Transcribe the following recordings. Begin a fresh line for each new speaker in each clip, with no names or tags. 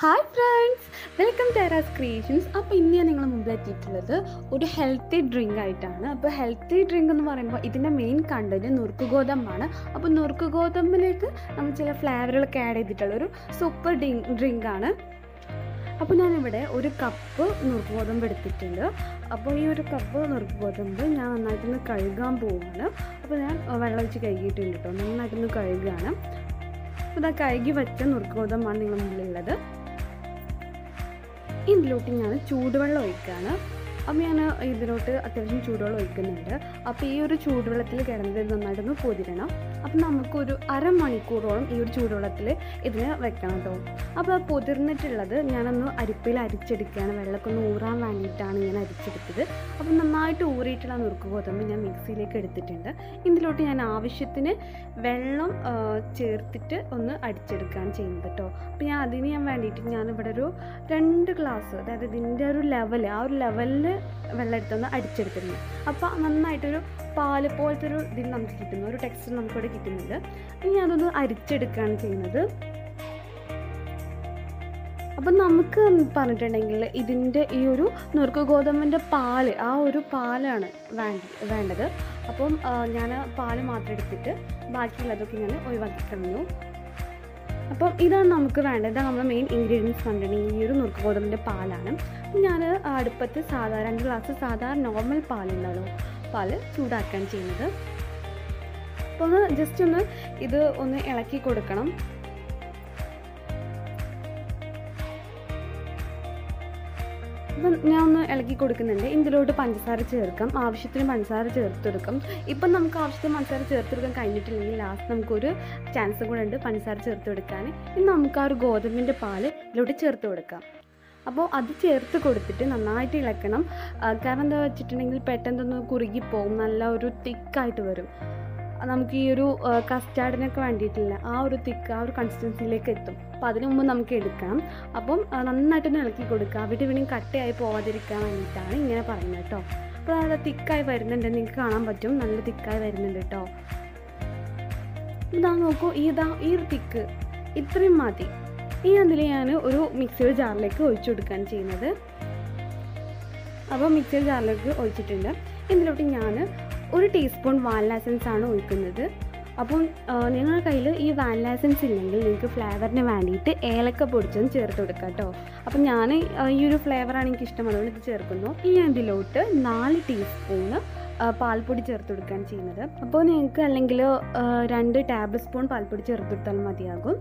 hi friends welcome terrace creations അപ്പോൾ ഇന്ന് ഞാൻ നിങ്ങളുടെ മുമ്പിൽ എത്തിയിട്ടുള്ളത് ഒരു ഹെൽത്തി ഡ്രിങ്ക് ആയിട്ടാണ് അപ്പോൾ ഹെൽത്തി ഡ്രിങ്ക് എന്ന് പറയുമ്പോൾ ഇതിൻ്റെ മെയിൻ കണ്ടന്റ് നുറുക്ക് ഗോതമ്പാണ് അപ്പോൾ നുറുക്ക് ഗോതമ്പിലേക്ക് നമ്മൾ ചില ഫ്ലേവറുകളൊക്കെ ആഡ് ചെയ്തിട്ടുള്ള ഒരു സൂപ്പർ ഡ്രിങ്ക് ഡ്രിങ്ക് ആണ് അപ്പോൾ ഞാനിവിടെ ഒരു കപ്പ് നുറുക്ക് ഗോതമ്പ് എടുത്തിട്ടുണ്ട് അപ്പോൾ ഈ ഒരു കപ്പ് നുറുക്ക് ഗോതമ്പ് ഞാൻ നന്നായിട്ടൊന്ന് കഴുകാൻ പോവുകയാണ് അപ്പോൾ ഞാൻ വെള്ളം ഒഴിച്ച് കഴുകിയിട്ടുണ്ട് കേട്ടോ നന്നായിട്ടൊന്ന് കഴുകുകയാണ് അപ്പോൾ ഇതാ കഴുകി വെച്ച നുറുക്ക് ഗോതമ്പാണ് നിങ്ങളുടെ മുമ്പിലുള്ളത് ഇതിലോട്ട് ഞാൻ ചൂടുവെള്ളം ഒഴിക്കുകയാണ് അപ്പോൾ ഞാൻ ഇതിലോട്ട് അത്യാവശ്യം ചൂടുവെള്ളം ഒഴിക്കുന്നുണ്ട് അപ്പോൾ ഈ ഒരു ചൂടുവെള്ളത്തിൽ കിടന്നത് ഇത് നന്നായിട്ടൊന്ന് പൊതിരണം അപ്പം നമുക്കൊരു അരമണിക്കൂറോളം ഈ ഒരു ചൂടുവെള്ളത്തിൽ ഇതിന് വെക്കണം കേട്ടോ അപ്പോൾ ആ പൊതിർന്നിട്ടുള്ളത് ഞാനൊന്ന് അരിപ്പയിൽ അരിച്ചെടുക്കുകയാണ് വെള്ളമൊക്കെ ഒന്ന് ഊറാൻ വേണ്ടിയിട്ടാണ് ഞാൻ അരിച്ചെടുത്തത് അപ്പം നന്നായിട്ട് ഊറിയിട്ടുള്ള നുറുക്ക് ഗോതമ്പ് ഞാൻ മിക്സിയിലേക്ക് എടുത്തിട്ടുണ്ട് ഇതിലോട്ട് ഞാൻ ആവശ്യത്തിന് വെള്ളം ആ, ചേർത്തിട്ട് ഒന്ന് അടിച്ചെടുക്കുകയാണ് ചെയ്യുന്നത് കേട്ടോ അപ്പോൾ ഞാൻ അതിന് ഞാൻ വേണ്ടിയിട്ട് ഞാനിവിടെ ഒരു രണ്ട് ഗ്ലാസ് അതായത് ഇതിൻ്റെ ഒരു ലെവൽ ആ ഒരു ലെവലിൽ വെള്ളം എടുത്തൊന്ന് അടിച്ചെടുത്തിരുന്നു അപ്പോൾ നന്നായിട്ടൊരു പാല് പോലത്തെ ഒരു ഇതിൽ നമുക്ക് കിട്ടുന്നു ഒരു ടെക്സ്ചർ നമുക്കിവിടെ കിട്ടുന്നുണ്ട് ഇനി അതൊന്ന് അരിച്ചെടുക്കുകയാണ് ചെയ്യുന്നത് അപ്പം നമുക്ക് പറഞ്ഞിട്ടുണ്ടെങ്കിൽ ഇതിൻ്റെ ഈ ഒരു നുറുക്ക് ഗോതമ്പിൻ്റെ പാല് ആ ഒരു പാലാണ് വേണ്ട വേണ്ടത് അപ്പം ഞാൻ പാല് മാത്രം എടുത്തിട്ട് ബാക്കിയുള്ളതൊക്കെ ഞാൻ ഒഴിവാക്കി കളഞ്ഞു അപ്പം ഇതാണ് നമുക്ക് വേണ്ടത് ഇതാണ് നമ്മുടെ മെയിൻ ഇൻഗ്രീഡിയൻസ് കണ്ടിട്ടുണ്ടെങ്കിൽ ഈ ഒരു നുറുക്ക് ഗോതമ്പിൻ്റെ പാലാണ് ഞാൻ അടുപ്പത്ത് സാധാരണ രണ്ട് ഗ്ലാസ് സാധാരണ നോർമൽ പാലുണ്ടല്ലോ പാല് ചൂടാക്കുകയാണ് ചെയ്യുന്നത് അപ്പോൾ ഒന്ന് ജസ്റ്റ് ഒന്ന് ഇത് ഒന്ന് ഇളക്കി കൊടുക്കണം അപ്പം ഞാൻ ഒന്ന് ഇളക്കി കൊടുക്കുന്നുണ്ട് ഇതിലോട്ട് പഞ്ചസാര ചേർക്കാം ആവശ്യത്തിന് പഞ്ചസാര ചേർത്തെടുക്കും ഇപ്പം നമുക്ക് ആവശ്യത്തിന് പഞ്ചസാര ചേർത്തെടുക്കാൻ കഴിഞ്ഞിട്ടില്ലെങ്കിൽ ലാസ്റ്റ് നമുക്കൊരു ചാൻസും കൂടെ ഉണ്ട് പഞ്ചസാര ചേർത്ത് കൊടുക്കാൻ ഇനി നമുക്ക് ആ ഒരു ഗോതമ്പിൻ്റെ പാല് ഇതിലോട്ട് ചേർത്ത് കൊടുക്കാം അപ്പോൾ അത് ചേർത്ത് കൊടുത്തിട്ട് നന്നായിട്ട് ഇളക്കണം ആ, കാരണം എന്താ വെച്ചിട്ടുണ്ടെങ്കിൽ പെട്ടെന്നൊന്ന് കുറുകിപ്പോവും നല്ല ഒരു തിക്കായിട്ട് വരും നമുക്ക് ഈ ഒരു കസ്റ്റാർഡിനൊക്കെ വേണ്ടിയിട്ടില്ല ആ ഒരു തിക്ക് ആ ഒരു കൺസിസ്റ്റൻസിയിലേക്ക് എത്തും അപ്പോൾ അതിന് മുമ്പ് നമുക്ക് എടുക്കണം അപ്പം ആ, നന്നായിട്ടൊന്ന് ഇളക്കി കൊടുക്കുക അവിടെ ഇവിടെയും കട്ടയായി പോവാതിരിക്കാൻ വേണ്ടിയിട്ടാണ് ഇങ്ങനെ പറയുന്നത് കേട്ടോ അപ്പോൾ അത് തിക്കായി വരുന്നുണ്ട് നിങ്ങൾക്ക് കാണാൻ പറ്റും നല്ല തിക്കായി വരുന്നുണ്ട് കേട്ടോ ഇതാ നോക്കൂ ഇതാ ഈ ഒരു തിക്ക് ഇത്രയും മതി ഈ അതിൽ ഞാൻ ഒരു മിക്സിയുടെ ജാറിലേക്ക് ഒഴിച്ചു കൊടുക്കുകയാണ് ചെയ്യുന്നത് അപ്പോൾ മിക്സിയുടെ ജാറിലേക്ക് ഒഴിച്ചിട്ടുണ്ട് ഇതിലോട്ട് ഞാൻ ഒരു ടീസ്പൂൺ വാനില എസൻസ് ആണ് ഒഴിക്കുന്നത് അപ്പം ആ, നിങ്ങളുടെ കയ്യിൽ ഈ വാനില എസൻസ് ഇല്ലെങ്കിൽ നിങ്ങൾക്ക് ഫ്ലേവറിന് വേണ്ടിയിട്ട് ഏലക്ക പൊടിച്ചതും ചേർത്ത് കൊടുക്കാം കേട്ടോ അപ്പം ഞാൻ ആ, ഈ ഒരു ഫ്ലേവറാണ് എനിക്ക് ഇഷ്ടം അതുകൊണ്ട് ഇത് ചേർക്കുന്നു ഈ ഇതിലോട്ട് നാല് ടീസ്പൂണ് ആ, പാൽപ്പൊടി ചേർത്ത് കൊടുക്കുകയാണ് ചെയ്യുന്നത് അപ്പോൾ നിങ്ങൾക്ക് അല്ലെങ്കിൽ ആ, രണ്ട് ടേബിൾ സ്പൂൺ പാൽപ്പൊടി ചേർത്ത് കൊടുത്താൽ മതിയാകും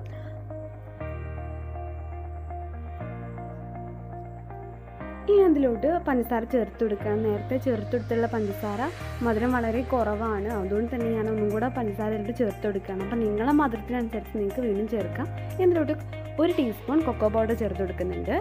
ഇനി അതിലോട്ട് പഞ്ചസാര ചേർത്ത് കൊടുക്കാം നേരത്തെ ചേർത്ത് കൊടുത്തുള്ള പഞ്ചസാര മധുരം വളരെ കുറവാണ് അതുകൊണ്ട് തന്നെ ഞാൻ ഒന്നും കൂടെ പഞ്ചസാര ഇതിലോട്ട് ചേർത്ത് കൊടുക്കുകയാണ് അപ്പം നിങ്ങളെ മധുരത്തിനനുസരിച്ച് നിങ്ങൾക്ക് വീണ്ടും ചേർക്കാം ഇതിലോട്ട് ഒരു ടീസ്പൂൺ കൊക്കോ പൗഡർ ചേർത്ത് കൊടുക്കുന്നുണ്ട്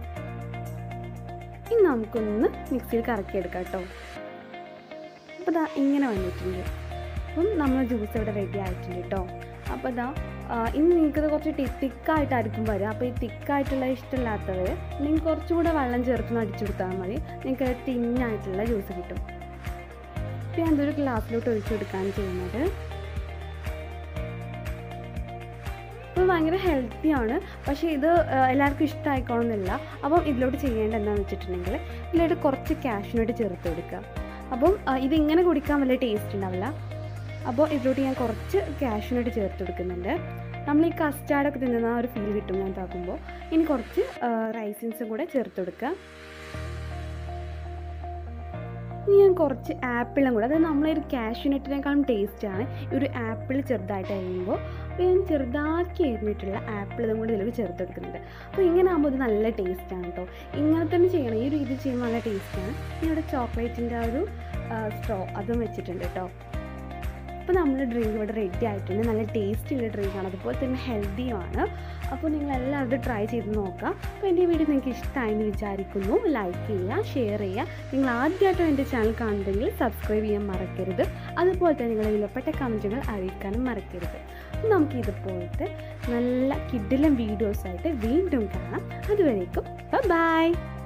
ഇനി നമുക്കൊന്ന് മിക്സിയിൽ കറക്കിയെടുക്കാം കേട്ടോ അപ്പോൾ ഇതാ ഇങ്ങനെ വന്നിട്ടുണ്ട് അപ്പം നമ്മൾ ജ്യൂസ് ഇവിടെ റെഡി ആയിട്ടുണ്ട് കേട്ടോ അപ്പോൾ ഇതാ ആ, ഇനി നിങ്ങൾക്കത് കുറച്ച് ടി തിക്കായിട്ടായിരിക്കും വരിക അപ്പോൾ ഈ തിക്കായിട്ടുള്ള ഇഷ്ടമില്ലാത്തവർ നിങ്ങൾക്ക് കുറച്ചുകൂടെ വെള്ളം ചേർത്തൊന്ന് അടിച്ചു കൊടുത്താൽ മതി നിങ്ങൾക്ക് തിന്നായിട്ടുള്ള ജ്യൂസ് കിട്ടും അപ്പോൾ ഞാൻ ഇതൊരു ഗ്ലാസ്സിലോട്ട് ഒഴിച്ചു കൊടുക്കുകയാണ് ചെയ്യുന്നത് അപ്പോൾ ഭയങ്കര ഹെൽത്തിയാണ് പക്ഷേ ഇത് ആ, എല്ലാവർക്കും ഇഷ്ടമായിക്കോണമെന്നില്ല അപ്പം ഇതിലോട്ട് ചെയ്യേണ്ട എന്താണെന്ന് വെച്ചിട്ടുണ്ടെങ്കിൽ ഇതിലോട്ട് കുറച്ച് കാഷ്യൂനട്ട് ചേർത്ത് കൊടുക്കുക അപ്പം ആ, ഇതിങ്ങനെ കുടിക്കാൻ വലിയ ടേസ്റ്റ് ഉണ്ടാവില്ല അപ്പോൾ ഇതിലോട്ട് ഞാൻ കുറച്ച് കാഷ്യൂനട്ട് ചേർത്ത് കൊടുക്കുന്നുണ്ട് നമ്മൾ ഈ കസ്റ്റാർഡൊക്കെ തിന്നുന്ന ആ ഒരു ഫീൽ കിട്ടും ഞാൻ താക്കുമ്പോൾ ഇനി കുറച്ച് റൈസിൻസും കൂടെ ചേർത്ത് കൊടുക്കുക ഇനി ഞാൻ കുറച്ച് ആപ്പിളും കൂടെ അതായത് നമ്മളെ ഒരു കാഷ്യൂനട്ടിനേക്കാളും ടേസ്റ്റാണ് ഈ ഒരു ആപ്പിൾ ചെറുതായിട്ട് അരിയുമ്പോൾ അപ്പോൾ ഞാൻ ചെറുതാക്കി അരിഞ്ഞിട്ടുള്ള ആപ്പിൾ ഇതും കൂടി ഇതിലേക്ക് ചേർത്ത് കൊടുക്കുന്നുണ്ട് അപ്പോൾ ഇങ്ങനെ ആകുമ്പോൾ ഇത് നല്ല ടേസ്റ്റാണ് കേട്ടോ ഇങ്ങനെ തന്നെ ചെയ്യണം ഈ ഒരു ഇത് ചെയ്യുമ്പോൾ നല്ല ടേസ്റ്റാണ് ഇനി ഇവിടെ ചോക്ലേറ്റിൻ്റെ ആ ഒരു സ്ട്രോ അതും വെച്ചിട്ടുണ്ട് കേട്ടോ അപ്പോൾ നമ്മൾ ഡ്രിങ്ക് ഇവിടെ റെഡി ആയിട്ടുണ്ട് നല്ല ടേസ്റ്റുള്ള ഡ്രിങ്കാണ് അതുപോലെ തന്നെ ഹെൽത്തിയുമാണ് അപ്പോൾ നിങ്ങൾ എല്ലാവരും ട്രൈ ചെയ്ത് നോക്കാം അപ്പോൾ എൻ്റെ വീഡിയോ നിങ്ങൾക്ക് ഇഷ്ടമായെന്ന് വിചാരിക്കുന്നു ലൈക്ക് ചെയ്യുക ഷെയർ ചെയ്യുക നിങ്ങൾ ആദ്യമായിട്ടും എൻ്റെ ചാനൽ കാണുന്നുണ്ടെങ്കിൽ സബ്സ്ക്രൈബ് ചെയ്യാൻ മറക്കരുത് അതുപോലെ തന്നെ നിങ്ങളുടെ വിലപ്പെട്ട കമൻറ്റുകൾ അറിയിക്കാനും മറക്കരുത് അപ്പോൾ നമുക്ക് ഇതുപോലത്തെ നല്ല കിഡിലും വീഡിയോസായിട്ട് വീണ്ടും കാണാം അതുവരേക്കും ബൈ